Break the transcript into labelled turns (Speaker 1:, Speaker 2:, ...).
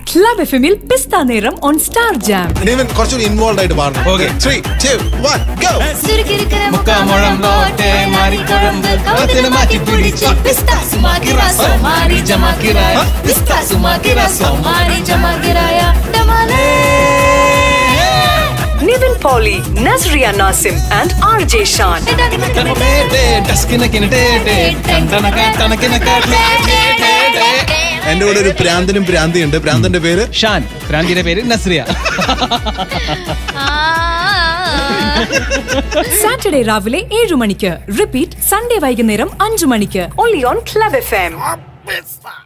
Speaker 1: Club F എമ്മിൽ പിസ്ത നേരം on star jam
Speaker 2: ഇവൻ കുറച്ചുകൂടി ഇൻവോൾവ് ആയിട്ട് പാടണം
Speaker 3: Okay.
Speaker 2: Three two one go
Speaker 4: ചുരുക്കിരിക്കണ
Speaker 3: മുക്കാമുഴം ലോട്ടെ മാറിക്കുഴമ്പ് കൗത്തിനെ മാറ്റി പിടിച്ച്
Speaker 4: പിസ്താസുമാക്കി രസം മാറി ജമാക്കിറായ പിസ്താസുമാക്കി രസം മാറി ജമാക്കിറായ ഡമാലേ
Speaker 1: Nivin Pauly Nazriya Nazim and R J Shaan
Speaker 2: എന്റെ കൂടെ ഒരു പ്രാന്തനും പ്രാന്തിയുണ്ട് പ്രാന്തന്റെ പേര്
Speaker 3: ഷാൻ ക്രാന്തിയുടെ പേര് നസ്രിയ
Speaker 1: സാറ്റർഡേ രാവിലെ ഏഴു മണിക്ക് റിപ്പീറ്റ് സൺഡേ വൈകുന്നേരം അഞ്ചു മണിക്ക് only on Club F M